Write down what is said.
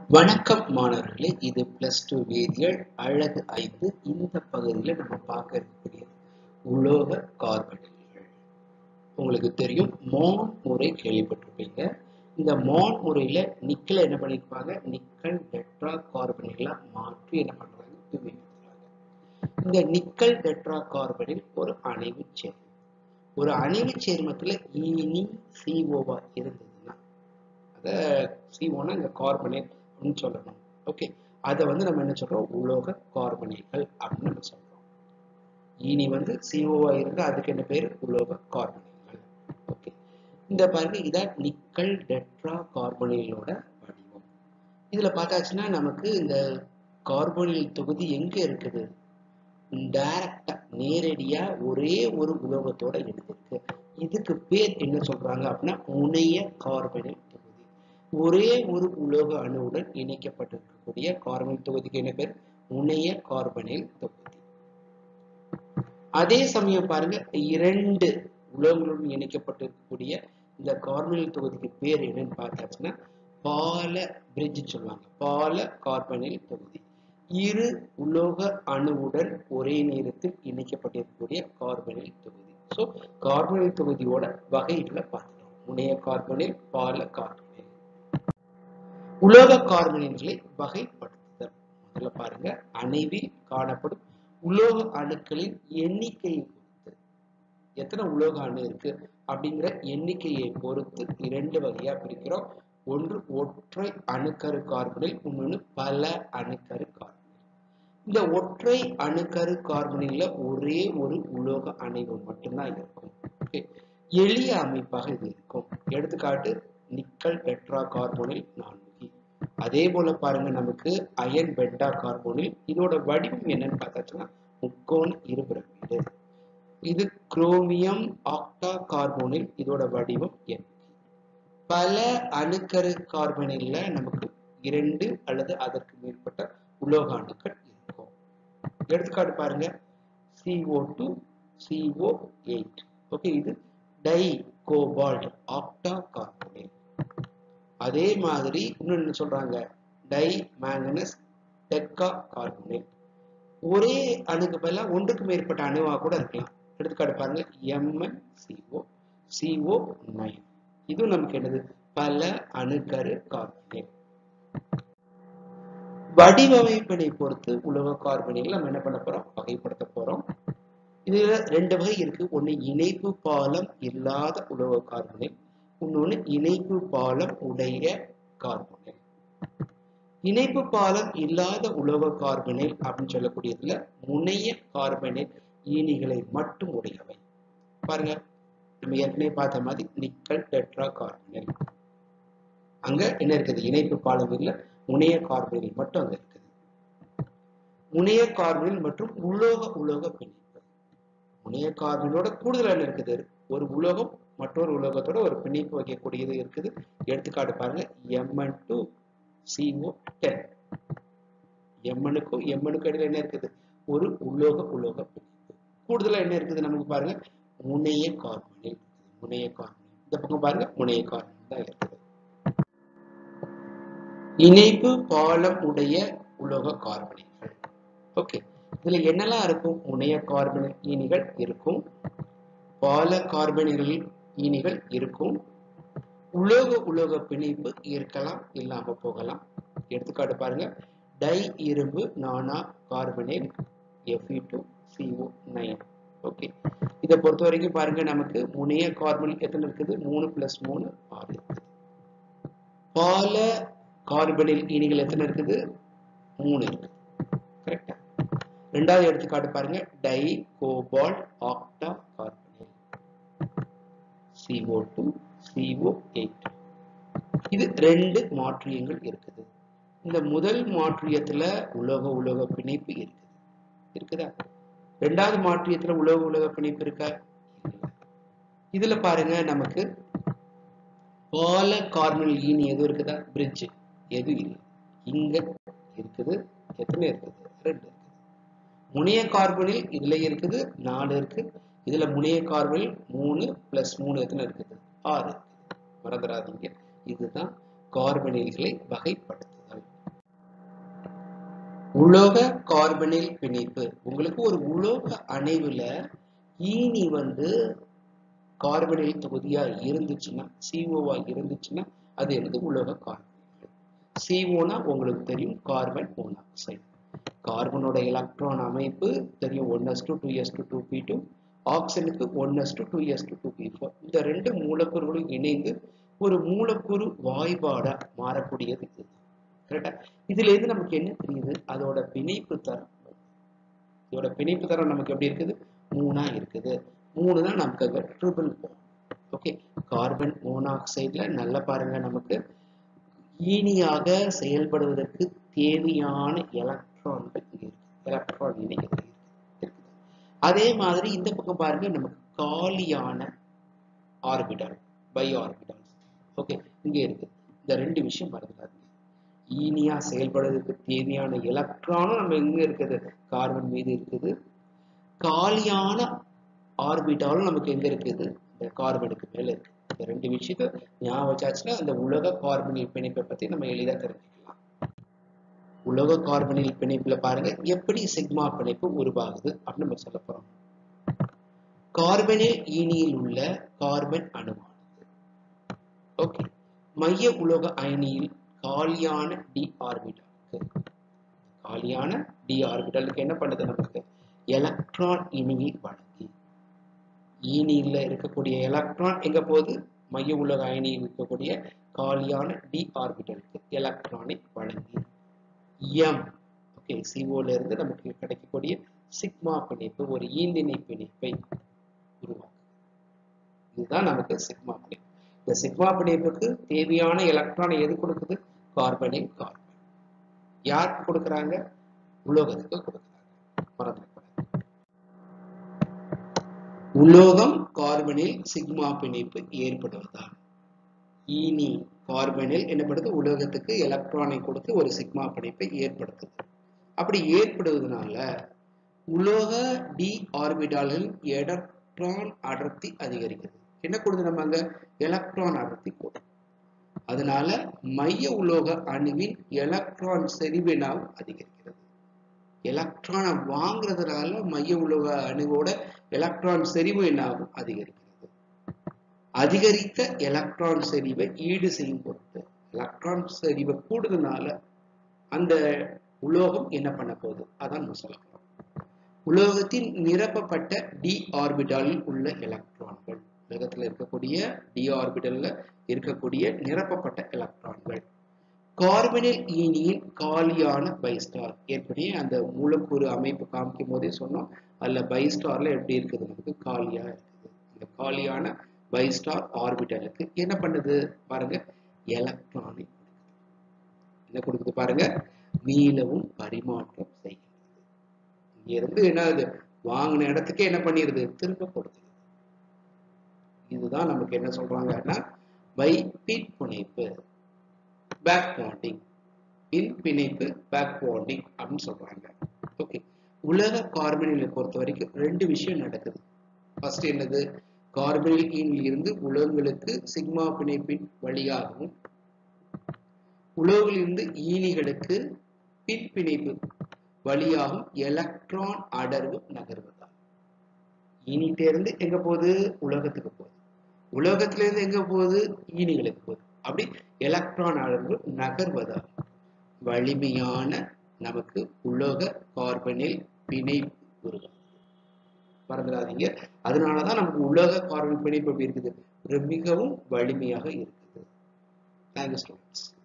வணக்கம் மாணவர்களே இது பிளஸ் டூ வேதியியல் அழகு ஐந்து இந்த பகுதியில் நம்ம பார்க்க இருக்கக்கூடிய உலோக கார்பனில்கள் உங்களுக்கு தெரியும் மோன் முறை கேள்விப்பட்டிருப்பீங்க இந்த மோன் முறையில நிக்கலை என்ன பண்ணியிருப்பாங்க நிக்கல் டெட்ரா கார்பனிலா மாற்றி என்ன பண்றாங்க உபயோகிக்கிறாங்க இந்த நிக்கல் டெட்ரா கார்பனில் ஒரு அணைவு சேர்மம் ஒரு அணைவு சேர்மத்துல ஈனி சிஓவா இருந்ததுன்னா அதை சிஓனா இந்த கார்பனேட் அப்படின்னு சொல்லணும் ஓகே அதை வந்து நம்ம என்ன சொல்றோம் உலோக கார்பனேட்கள் அப்படின்னு நம்ம சொல்றோம் ஈனி வந்து சிஓவா இருந்து அதுக்கு என்ன பேர் உலோக கார்பனேட்கள் ஓகே இந்த பாருங்க இதான் நிக்கல் டெட்ரா கார்பனிலோட வடிவம் இதுல பார்த்தாச்சுன்னா நமக்கு இந்த கார்பனில் தொகுதி எங்க இருக்குது டைரக்டா நேரடியா ஒரே ஒரு உலோகத்தோட எடுத்திருக்கு இதுக்கு பேர் என்ன சொல்றாங்க அப்படின்னா முனைய கார்பனில் தொகுதி ஒரே ஒரு உலோக அணுவுடன் இணைக்கப்பட்டிருக்கக்கூடிய கார்பனில் தொகுதிக்கு என்ன பேர் முனைய கார்பனில் தொகுதி அதே சமயம் பாருங்க இரண்டு உலோகங்களுடன் இணைக்கப்பட்டிருக்கக்கூடிய இந்த கார்பனில் தொகுதிக்கு பேர் என்னன்னு பார்த்தாச்சுன்னா பால பிரிட்ஜ் சொல்லுவாங்க பால கார்பனில் தொகுதி இரு உலோக அணுவுடன் ஒரே நேரத்தில் இணைக்கப்பட்டிருக்கக்கூடிய கார்பனில் தொகுதி ஸோ கார்பனில் தொகுதியோட வகைகளை பார்த்துட்டோம் முனைய கார்பனில் பால கார்பனில் உலோக கார்பனில்களை வகைப்படுத்துதல் முதல்ல பாருங்க அணைவில் காணப்படும் உலோக அணுக்களின் எண்ணிக்கையை பொறுத்து எத்தனை உலோக அணு இருக்கு அப்படிங்கிற எண்ணிக்கையை பொறுத்து இரண்டு வகையா பிரிக்கிறோம் ஒன்று ஒற்றை அணுக்கரு கார்பனில் இன்னொன்று பல அணுக்கரு கார்பனில் இந்த ஒற்றை அணுக்கரு கார்பனில ஒரே ஒரு உலோக அணைவு மட்டும்தான் இருக்கும் எளிய அமைப்பாக இது இருக்கும் எடுத்துக்காட்டு நிக்கல் டெட்ரா கார்பனில் நான்கு அதே போல பாருங்க நமக்கு அயன் பெட்டா கார்பனில் இதோட வடிவம் என்னன்னு பார்த்தாச்சுன்னா முக்கோண இருபிறப்பீடு இது குரோமியம் ஆக்டா கார்பனில் இதோட வடிவம் என் பல அணுக்கரு கார்பனில் நமக்கு இரண்டு அல்லது அதற்கு மேற்பட்ட உலோக அணுக்கள் இருக்கும் எடுத்துக்காட்டு பாருங்க C O two C O eight okay இது டை கோபால்ட் ஆக்டா கார்பனேட் அதே மாதிரி இன்னொன்னு சொல்றாங்க டை மேங்கனஸ் டெக்கா கார்பனேட் ஒரே அணுக்கு பதிலாக ஒன்றுக்கு மேற்பட்ட அணுவா கூட இருக்கலாம் எடுத்துக்காட்டு பாருங்க எம்என் சிஓ சிஓ நைன் இது நமக்கு என்னது பல அணுக்கரு கார்பனேட் வடிவமைப்பினை பொறுத்து உலோக கார்பனில் நம்ம என்ன பண்ண போறோம் வகைப்படுத்த போறோம் இதுல ரெண்டு வகை இருக்கு ஒண்ணு இணைப்பு பாலம் இல்லாத உலோக கார்பனில் இன்னொன்னு இணைப்பு பாலம் உடைய கார்பனில் இணைப்பு பாலம் இல்லாத உலோக கார்பனில் அப்படின்னு சொல்லக்கூடியதுல முனைய கார்பனில் ஈனிகளை மட்டும் உடையவை பாருங்க நம்ம ஏற்கனவே பார்த்த மாதிரி நிக்கல் டெட்ரா கார்பனில் அங்க என்ன இருக்குது இணைப்பு பாலம் இல்ல முனைய கார்பனில் மட்டும் அங்க இருக்குது முனைய கார்பனில் மற்றும் உலோக உலோக பிணைப்பு முனைய கார்பனோட கூடுதல் என்ன இருக்குது ஒரு உலோகம் மற்றொரு உலோகத்தோட ஒரு பிணைப்பு வைக்கக்கூடியது இருக்குது எடுத்துக்காட்டு பாருங்க எம்என் டு சிஓ டென் எம்எனுக்கும் எம்எனுக்கும் இடையில என்ன இருக்குது ஒரு உலோக உலோக பிணைப்பு கூடுதலா என்ன இருக்குது நமக்கு பாருங்க முனைய கார்பனில் முனைய கார்பனில் இந்த பக்கம் பாருங்க முனைய கார்பனில் தான் இருக்குது இணைப்பு பாலம் உடைய உலோக கார்பனிகள் ஓகே இதுல என்னெல்லாம் இருக்கும் முனைய கார்பனில் ஈனிகள் இருக்கும் பால கார்பனில் ஈனிகள் இருக்கும் உலோக உலோக பிணைப்பு இருக்கலாம் இல்லாம போகலாம் எடுத்துக்காட்டு பாருங்க டை இரும்பு nonacarbonate F E two C O nine okay இதை பொறுத்த வரைக்கும் பாருங்க நமக்கு முனைய கார்பன் எத்தனை இருக்குது மூணு பிளஸ் மூணு ஆறு இருக்குது பால கார்பனில் இனிகள் எத்தனை இருக்குது மூணு இருக்கு கரெக்டா ரெண்டாவது எடுத்துக்காட்டு பாருங்க டை கோபால்ட் ஆக்டா கார்பனில் சிஓ டூ சிஓ எயிட் இது ரெண்டு மாற்றியங்கள் இருக்குது இந்த முதல் மாற்றியத்துல உலோக உலோக பிணைப்பு இருக்குது இருக்குதா ரெண்டாவது மாற்றியத்துல உலோக உலோக பிணைப்பு இருக்கா இதுல பாருங்க நமக்கு பால கார்னல் ஈனி எதுவும் இருக்குதா பிரிட்ஜ் எதுவும் இல்லை இங்க இருக்குது எத்தனை இருக்குது ரெண்டு இருக்குது முனைய கார்பனில் இதுல இருக்குது நாலு இருக்கு இதுல முனைய கார்பனில் மூணு பிளஸ் மூணு எத்தனை இருக்குது ஆறு இருக்குது மறந்துடாதீங்க இதுதான் கார்பனில்களை வகைப்படுத்துதல் உலோக கார்பனில் பிணைப்பு உங்களுக்கு ஒரு உலோக அணைவுல ஈனி வந்து கார்பனில் தொகுதியா இருந்துச்சுன்னா சிஓவா இருந்துச்சுன்னா அது என்னது உலோக கார்பன் சிஓனா உங்களுக்கு தெரியும் கார்பன் மோனாக்சைடு கார்பனோட எலக்ட்ரான் அமைப்பு தெரியும் one S two two S two two P two ஆக்சிஜனுக்கு one S two two S two two P four இந்த ரெண்டு மூலக்கூறுகளும் இணைந்து ஒரு மூலக்கூறு வாய்பாடா மாறக்கூடியது இது கரெக்டா இதுல இருந்து நமக்கு என்ன தெரியுது அதோட பிணைப்பு தரம் இதோட பிணைப்பு தரம் நமக்கு எப்படி இருக்குது மூணா இருக்குது மூணு தான் நமக்கு அங்க ட்ரிபிள் ஓகே கார்பன் மோனாக்சைடுல நல்லா பாருங்க நமக்கு ஈனியாக செயல்படுவதற்கு தேவையான எலக்ட்ரான்கள் இங்க இருக்கு எலக்ட்ரான் இணை இங்க இருக்கு இருக்குது. அதே மாதிரி இந்த பக்கம் பாருங்க நமக்கு காலியான ஆர்பிட்டால் பை ஆர்பிட்டால் ஓகே இங்க இருக்கு இந்த ரெண்டு விஷயம் மறந்துடாதீங்க ஈனியா செயல்படுவதற்கு தேவையான எலக்ட்ரானும் நம்ம எங்க இருக்குது கார்பன் மீது இருக்குது காலியான ஆர்பிட்டாலும் நமக்கு எங்க இருக்குது இந்த கார்பனுக்கு மேல இருக்கு இந்த ரெண்டு விஷயத்த ஞாபகம் வச்சாச்சுன்னா அந்த உலக கார்பனில் பிணைப்பை பத்தி நம்ம எளிதா தெரிஞ்சுக்கலாம் உலக கார்பனில் பிணைப்புல பாருங்க எப்படி சிக்மா பிணைப்பு உருவாகுது அப்படின்னு நம்ம சொல்ல போறோம் கார்பனில் ஈனியில் உள்ள கார்பன் அணுவானது ஓகே மைய உலோக அயனியில் காலியான டி ஆர்பிட்டாலுக்கு காலியான டி ஆர்பிட்டாலுக்கு என்ன பண்ணுது நமக்கு எலக்ட்ரான் இணையை வழங்கி ஈனியில் இருக்கக்கூடிய எலக்ட்ரான் எங்க போகுது மைய உலக அயனியில் இருக்கக்கூடிய காலியான டி ஆர்பிட்டலுக்கு எலக்ட்ரானை வழங்கி எம் ஓகே சிஓல இருந்து நமக்கு கிடைக்கக்கூடிய சிக்மா பிணைப்பு ஒரு ஈந்திணை பிணைப்பை உருவாக்கும் இதுதான் நமக்கு சிக்மா பிணைப்பு இந்த சிக்மா பிணைப்புக்கு தேவையான எலக்ட்ரானை எது கொடுக்குது கார்பனில் கார்பன் யாருக்கு கொடுக்குறாங்க உலோகத்துக்கு கொடுக்குறாங்க மறந்துடக்கூடாது உலோகம் கார்பனில் சிக்மா பிணைப்பு ஏற்படுவதால் ஈனி கார்பனில் என்னப்படுது உலோகத்துக்கு எலக்ட்ரானை கொடுத்து ஒரு சிக்மா பிணைப்பை ஏற்படுத்துது அப்படி ஏற்படுவதனால உலோக டி ஆர்பிட்டாலில் எலக்ட்ரான் அடர்த்தி அதிகரிக்கிறது என்ன கொடுது நம்ம அங்க எலக்ட்ரான் அடர்த்தி கூடும் அதனால மைய உலோக அணுவின் எலக்ட்ரான் செறிவினாவும் அதிகரிக்கிறது எலக்ட்ரானை வாங்குறதுனால மைய உலோக அணுவோட எலக்ட்ரான் செறிவு என்னாகும் அதிகரிக்கிறது அதிகரித்த எலக்ட்ரான் செறிவை ஈடு செய்யும் பொருட்டு எலக்ட்ரான் செறிவை கூடுதனால அந்த உலோகம் என்ன பண்ண போகுது அதான் நம்ம சொல்ல போறோம் உலோகத்தின் நிரப்பப்பட்ட டி ஆர்பிட்டாலில் உள்ள எலக்ட்ரான்கள் உலகத்துல இருக்கக்கூடிய டி ஆர்பிட்டல்ல இருக்கக்கூடிய நிரப்பப்பட்ட எலக்ட்ரான்கள் கார்பனில் ஈனியின் காலியான பைஸ்டார் ஏற்படி அந்த மூலக்கூறு அமைப்பு காமிக்கும் போதே சொன்னோம் அதுல பைஸ்டார்ல எப்படி இருக்குது நமக்கு காலியா இருக்குது அந்த காலியான பைஸ்டார் ஆர்பிட்டலுக்கு என்ன பண்ணுது பாருங்க எலக்ட்ரானை என்ன கொடுக்குது பாருங்க மீளவும் பரிமாற்றம் செய்கிறது இங்க இருந்து என்ன ஆகுது வாங்கின இடத்துக்கே என்ன பண்ணிடுது திரும்ப கொடுக்குது இதுதான் நமக்கு என்ன சொல்றாங்கன்னா பை பின் பிணைப்பு பேக் பாண்டிங் பின் பிணைப்பு பேக் பாண்டிங் அப்படின்னு சொல்றாங்க ஓகே உலக கார்பனிலை பொறுத்த வரைக்கும் ரெண்டு விஷயம் நடக்குது ஃபர்ஸ்ட் என்னது கார்பனில் இருந்து உலகங்களுக்கு சிக்மா பிணைப்பின் வழியாகவும் உலகிலிருந்து ஈனிகளுக்கு பின் பிணைப்பு வழியாகவும் எலக்ட்ரான் அடர்வு நகர்வதா ஈனிட்ட இருந்து எங்க போகுது உலகத்துக்கு போகுது உலகத்துல இருந்து எங்க போகுது ஈனிகளுக்கு போகுது அப்படி எலக்ட்ரான் அளவு நகர்வதால் வலிமையான நமக்கு உலோக கார்பனில் பிணைப்பு உருவாகுது மறந்துடாதீங்க அதனாலதான் நமக்கு உலோக கார்பன் பிணைப்பு எப்படி இருக்குது மிகவும் வலிமையாக இருக்குது தேங்க்யூ ஸ்டூடெண்ட்ஸ்